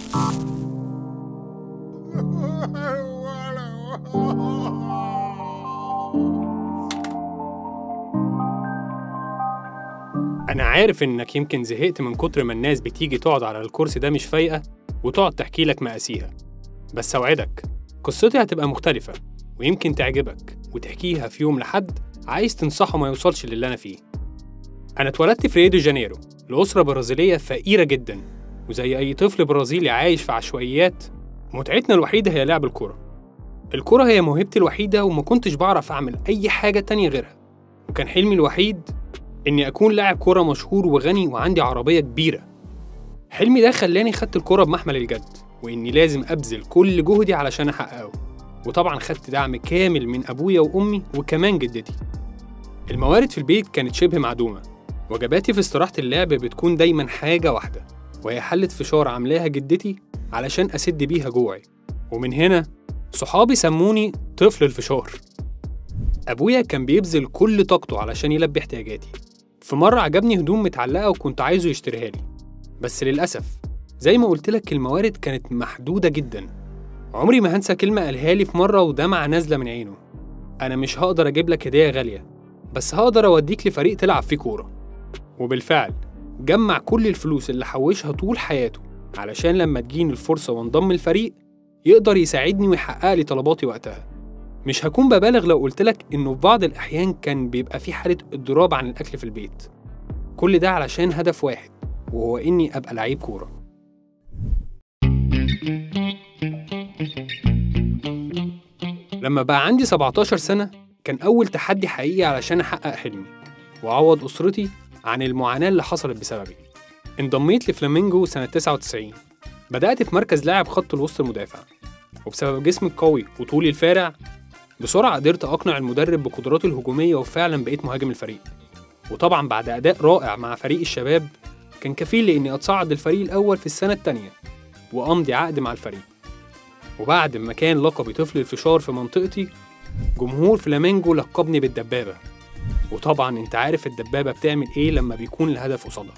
أنا عارف إنك يمكن زهقت من كتر ما الناس بتيجي تقعد على الكرسي ده مش فايقة وتقعد تحكي لك مقاسيها بس أوعدك قصتي هتبقى مختلفة ويمكن تعجبك وتحكيها في يوم لحد عايز تنصحه ما يوصلش للي أنا فيه أنا اتولدت في ريو دي جانيرو لأسرة برازيلية فقيرة جدا وزي أي طفل برازيلي عايش في عشوائيات متعتنا الوحيدة هي لعب الكرة الكرة هي موهبتي الوحيدة وما كنتش بعرف أعمل أي حاجة تانية غيرها وكان حلمي الوحيد إني أكون لاعب كرة مشهور وغني وعندي عربية كبيرة حلمي ده خلاني خدت الكرة بمحمل الجد وإني لازم أبذل كل جهدي علشان أحققه وطبعا خدت دعم كامل من أبويا وأمي وكمان جدتي الموارد في البيت كانت شبه معدومة وجباتي في استراحة اللعب بتكون دايما حاجة واحدة وهي حلة فشار عاملاها جدتي علشان أسد بيها جوعي ومن هنا صحابي سموني طفل الفشار أبويا كان بيبذل كل طاقته علشان يلبي احتياجاتي في مرة عجبني هدوم متعلقة وكنت عايزه يشتريها لي بس للأسف زي ما قلت لك الموارد كانت محدودة جدا عمري ما هنسى كلمة قالها لي في مرة ودمعة نازلة من عينه أنا مش هقدر أجيب لك هدية غالية بس هقدر أوديك لفريق تلعب فيه كورة وبالفعل جمع كل الفلوس اللي حوشها طول حياته علشان لما تجيني الفرصة وانضم الفريق يقدر يساعدني ويحقق لي طلباتي وقتها مش هكون ببالغ لو قلت لك إنه في بعض الأحيان كان بيبقى في حالة اضطراب عن الأكل في البيت كل ده علشان هدف واحد وهو إني أبقى لعيب كورة لما بقى عندي 17 سنة كان أول تحدي حقيقي علشان أحقق حلمي وأعوض أسرتي عن المعاناة اللي حصلت بسببي انضميت لفلامينجو سنة 99 بدأت في مركز لاعب خط الوسط المدافع وبسبب جسمي القوي وطولي الفارع بسرعة قدرت أقنع المدرب بقدراتي الهجومية وفعلا بقيت مهاجم الفريق وطبعا بعد أداء رائع مع فريق الشباب كان كفيل لإني أتصعد للفريق الأول في السنة التانية وأمضي عقد مع الفريق وبعد ما كان لقبي طفل الفشار في منطقتي جمهور فلامينجو لقبني بالدبابة وطبعا انت عارف الدبابة بتعمل ايه لما بيكون الهدف قصادها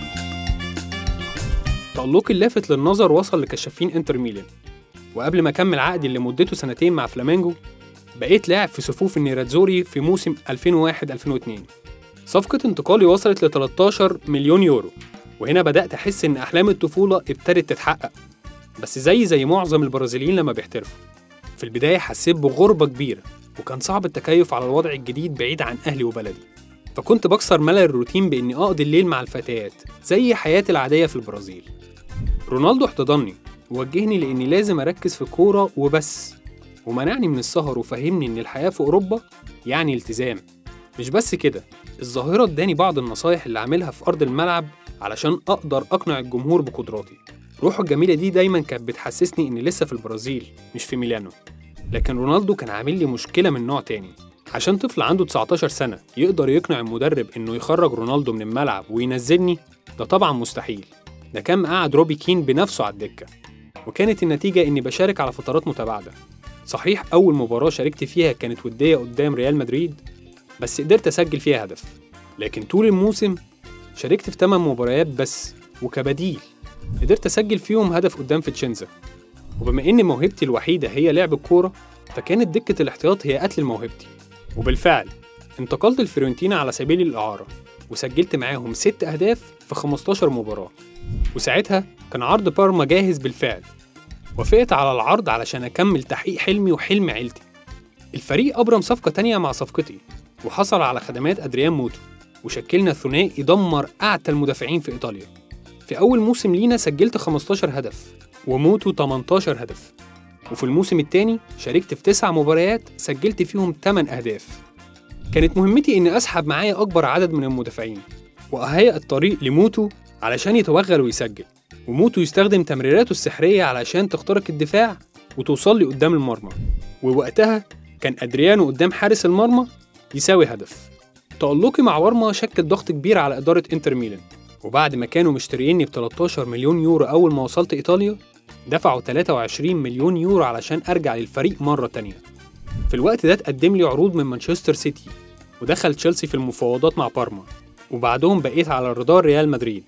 تألقي اللافت للنظر وصل لكشافين انتر ميلان وقبل ما اكمل عقدي اللي مدته سنتين مع فلامينجو بقيت لاعب في صفوف النيراتزوري في موسم 2001-2002 صفقة انتقالي وصلت ل 13 مليون يورو وهنا بدأت أحس إن أحلام الطفولة ابتدت تتحقق بس زي زي معظم البرازيليين لما بيحترفوا في البداية حسيت بغربة كبيرة وكان صعب التكيف على الوضع الجديد بعيد عن أهلي وبلدي فكنت بكسر ملل الروتين بإني أقضي الليل مع الفتيات زي حياتي العادية في البرازيل رونالدو احتضنني ووجهني لإني لازم أركز في الكورة وبس ومنعني من السهر وفهمني إن الحياة في أوروبا يعني التزام مش بس كده الظاهرة اداني بعض النصايح اللي عاملها في أرض الملعب علشان أقدر أقنع الجمهور بقدراتي روحه الجميلة دي دايما كانت بتحسسني إني لسه في البرازيل مش في ميلانو لكن رونالدو كان عامل لي مشكلة من نوع تاني عشان طفل عنده 19 سنة يقدر يقنع المدرب إنه يخرج رونالدو من الملعب وينزلني ده طبعا مستحيل ده كان مقعد روبي كين بنفسه على الدكة وكانت النتيجة إني بشارك على فترات متباعدة صحيح أول مباراة شاركت فيها كانت ودية قدام ريال مدريد بس قدرت أسجل فيها هدف لكن طول الموسم شاركت في 8 مباريات بس وكبديل قدرت أسجل فيهم هدف قدام فيتشينزا وبما إن موهبتي الوحيدة هي لعب الكورة فكانت دكة الاحتياط هي قتل موهبتي وبالفعل انتقلت لفيورنتينا على سبيل الإعارة وسجلت معاهم ست أهداف في 15 مباراة وساعتها كان عرض بارما جاهز بالفعل وافقت على العرض علشان أكمل تحقيق حلمي وحلم عيلتي الفريق أبرم صفقة تانية مع صفقتي وحصل على خدمات أدريان موتو وشكلنا ثنائي دمر أعتى المدافعين في إيطاليا في أول موسم لينا سجلت 15 هدف وموتو 18 هدف وفي الموسم الثاني شاركت في تسع مباريات سجلت فيهم 8 أهداف كانت مهمتي إني أسحب معايا أكبر عدد من المدافعين وأهيئ الطريق لموتو علشان يتوغل ويسجل وموتو يستخدم تمريراته السحرية علشان تخترق الدفاع وتوصل لي قدام المرمى ووقتها كان أدريانو قدام حارس المرمى يساوي هدف تألقي مع ورما شكل ضغط كبير على إدارة إنتر ميلان وبعد ما كانوا مشتريني ب 13 مليون يورو أول ما وصلت إيطاليا دفعوا 23 مليون يورو علشان أرجع للفريق مرة تانية في الوقت ده اتقدم لي عروض من مانشستر سيتي ودخل تشيلسي في المفاوضات مع بارما وبعدهم بقيت على رادار ريال مدريد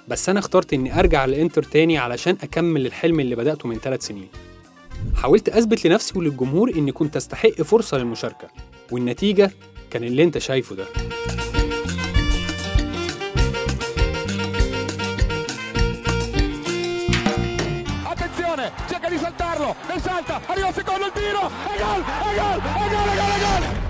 بس أنا اخترت إني أرجع لإنتر تاني علشان أكمل الحلم اللي بدأته من ثلاث سنين حاولت أثبت لنفسي وللجمهور إني كنت أستحق فرصة للمشاركة والنتيجة كان اللي أنت شايفه ده Attenzione, cerca di saltarlo, ne salta, arriva il secondo il tiro, e gol, e gol, e gol, e gol, e gol!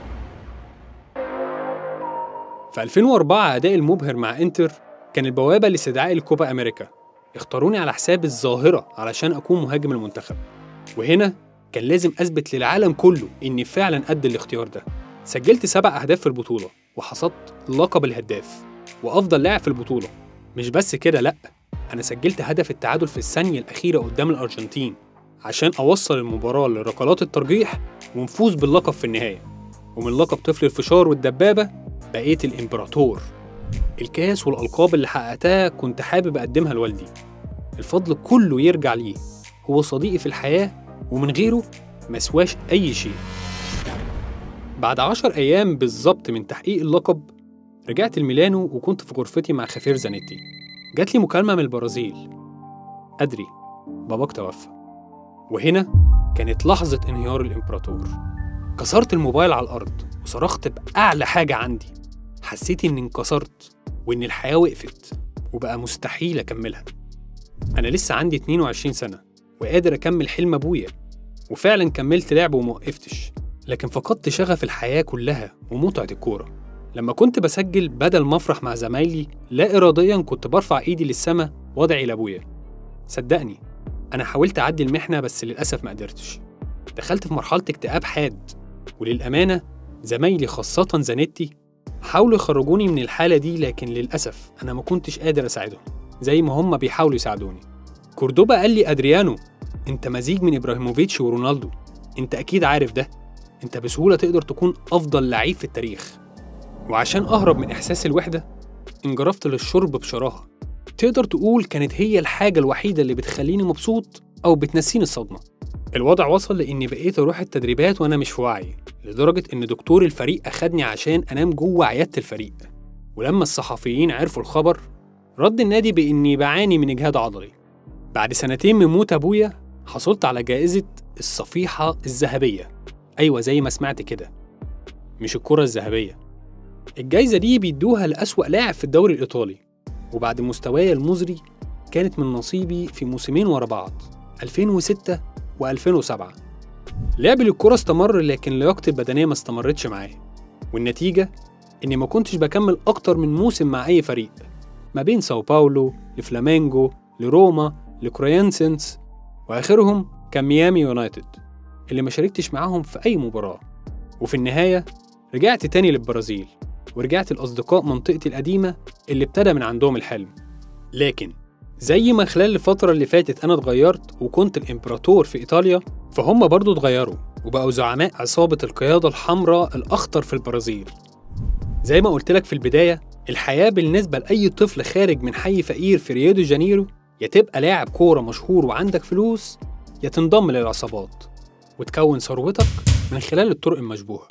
في 2004 أدائي المبهر مع إنتر كان البوابة لاستدعاء الكوبا أمريكا اختاروني على حساب الظاهرة علشان أكون مهاجم المنتخب وهنا كان لازم أثبت للعالم كله إني فعلا قد الاختيار ده سجلت سبع أهداف في البطولة وحصدت لقب الهداف وأفضل لاعب في البطولة مش بس كده لأ أنا سجلت هدف التعادل في الثانية الأخيرة قدام الأرجنتين عشان أوصل المباراة لركلات الترجيح ونفوز باللقب في النهاية ومن لقب طفل الفشار والدبابة بقيت الإمبراطور الكاس والألقاب اللي حققتها كنت حابب أقدمها لوالدي الفضل كله يرجع ليه هو صديقي في الحياة ومن غيره مسواش أي شيء بعد عشر أيام بالظبط من تحقيق اللقب رجعت الميلانو وكنت في غرفتي مع خفير زانيتي جات لي مكالمة من البرازيل أدري باباك توفى وهنا كانت لحظة انهيار الإمبراطور كسرت الموبايل على الأرض وصرخت بأعلى حاجة عندي حسيت إني انكسرت وإن الحياة وقفت وبقى مستحيل أكملها أنا لسه عندي 22 سنة وقادر أكمل حلم أبويا وفعلا كملت لعب وموقفتش لكن فقدت شغف الحياة كلها ومتعة الكورة لما كنت بسجل بدل ما أفرح مع زمايلي لا إراديا كنت برفع إيدي للسما وأدعي لأبويا صدقني أنا حاولت أعدي المحنة بس للأسف ما قدرتش دخلت في مرحلة اكتئاب حاد وللأمانة زمايلي خاصة زانيتي حاولوا يخرجوني من الحالة دي لكن للأسف أنا ما كنتش قادر أساعدهم زي ما هم بيحاولوا يساعدوني كوردوبا قال لي أدريانو أنت مزيج من إبراهيموفيتش ورونالدو أنت أكيد عارف ده أنت بسهولة تقدر تكون أفضل لعيب في التاريخ وعشان أهرب من إحساس الوحدة انجرفت للشرب بشراهة تقدر تقول كانت هي الحاجة الوحيدة اللي بتخليني مبسوط أو بتنسيني الصدمة الوضع وصل لإني بقيت أروح التدريبات وأنا مش في وعي لدرجة إن دكتور الفريق أخدني عشان أنام جوه عيادة الفريق ولما الصحفيين عرفوا الخبر رد النادي بإني بعاني من إجهاد عضلي بعد سنتين من موت أبويا حصلت على جائزة الصفيحة الذهبية أيوة زي ما سمعت كده مش الكرة الذهبية الجايزة دي بيدوها لأسوأ لاعب في الدوري الإيطالي وبعد مستواي المزري كانت من نصيبي في موسمين ورا بعض 2006 و2007 لعبي للكرة استمر لكن لياقتي البدنية ما استمرتش معايا والنتيجة إني ما كنتش بكمل أكتر من موسم مع أي فريق ما بين ساو باولو لفلامينجو لروما لكرويانسنس وآخرهم كان ميامي يونايتد اللي ما شاركتش معاهم في أي مباراة وفي النهاية رجعت تاني للبرازيل ورجعت لأصدقاء منطقتي القديمة اللي ابتدى من عندهم الحلم لكن زي ما خلال الفترة اللي فاتت أنا اتغيرت وكنت الإمبراطور في إيطاليا فهم برضو اتغيروا وبقوا زعماء عصابة القيادة الحمراء الأخطر في البرازيل زي ما قلت لك في البداية الحياة بالنسبة لأي طفل خارج من حي فقير في ريو دي جانيرو يا تبقى لاعب كورة مشهور وعندك فلوس يا تنضم للعصابات وتكون ثروتك من خلال الطرق المشبوهة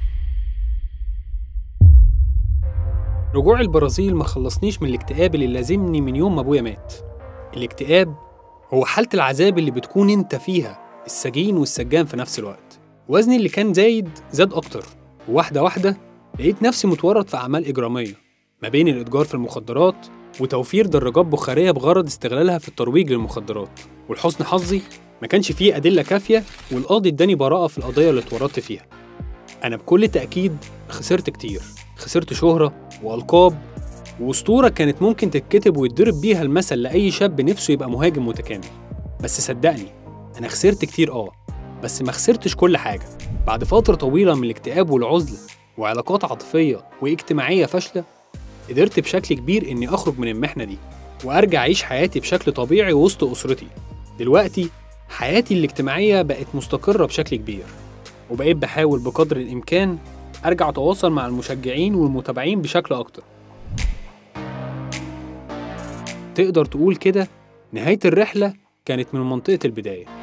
رجوع البرازيل ما خلصنيش من الاكتئاب اللي لازمني من يوم ما ابويا مات الاكتئاب هو حالة العذاب اللي بتكون انت فيها السجين والسجان في نفس الوقت وزني اللي كان زايد زاد اكتر وواحدة واحدة لقيت نفسي متورط في أعمال إجرامية ما بين الإتجار في المخدرات وتوفير دراجات بخارية بغرض استغلالها في الترويج للمخدرات ولحسن حظي ما كانش فيه أدلة كافية والقاضي اداني براءة في القضية اللي اتورطت فيها أنا بكل تأكيد خسرت كتير خسرت شهرة وألقاب وأسطورة كانت ممكن تتكتب ويتضرب بيها المثل لأي شاب نفسه يبقى مهاجم متكامل بس صدقني أنا خسرت كتير آه بس ما خسرتش كل حاجة بعد فترة طويلة من الاكتئاب والعزلة وعلاقات عاطفية واجتماعية فاشلة قدرت بشكل كبير إني أخرج من المحنة دي وأرجع أعيش حياتي بشكل طبيعي وسط أسرتي دلوقتي حياتي الاجتماعية بقت مستقرة بشكل كبير وبقيت بحاول بقدر الإمكان أرجع أتواصل مع المشجعين والمتابعين بشكل أكتر تقدر تقول كده نهاية الرحلة كانت من منطقة البداية